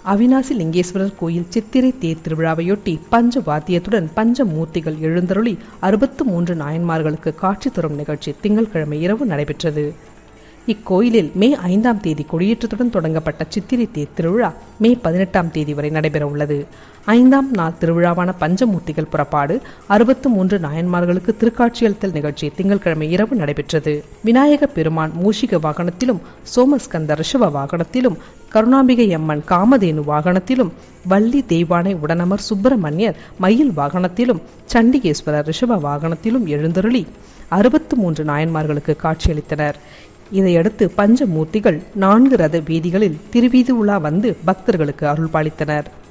அவினாசி லிங்கேஸ்வரர் கோயில் சித்திரை தேர் திருவிழாவையொட்டி பஞ்ச வாத்தியத்துடன் பஞ்ச மூர்த்திகள் எழுந்தருளி அறுபத்து மூன்று நாயன்மார்களுக்கு காட்சி தரும் நிகழ்ச்சி திங்கட்கிழமை இரவு நடைபெற்றது இக்கோயிலில் மே ஐந்தாம் தேதி கொடியேற்றத்துடன் தொடங்கப்பட்ட சித்திரை தேர் திருவிழா மே பதினெட்டாம் தேதி வரை நடைபெற உள்ளது ஐந்தாம் நாள் திருவிழாவான பஞ்சமூர்த்திகள் புறப்பாடு அறுபத்து மூன்று நாயன்மார்களுக்கு திருக்காட்சியளித்தல் நிகழ்ச்சி திங்கட்கிழமை இரவு நடைபெற்றது விநாயக பெருமான் மூஷிக வாகனத்திலும் சோமஸ்கந்த ரிஷப வாகனத்திலும் கருணாம்பிகை அம்மன் காமதேனு வாகனத்திலும் வள்ளி தெய்வானை உடனமர் சுப்பிரமணியர் மயில் வாகனத்திலும் சண்டிகேஸ்வரர் ரிஷப வாகனத்திலும் எழுந்தருளி அறுபத்து மூன்று நாயன்மார்களுக்கு காட்சியளித்தனர் இதையடுத்து பஞ்சமூர்த்திகள் நான்கு ரத வீதிகளில் திருவீதி உலா வந்து பக்தர்களுக்கு அருள்பாலித்தனர்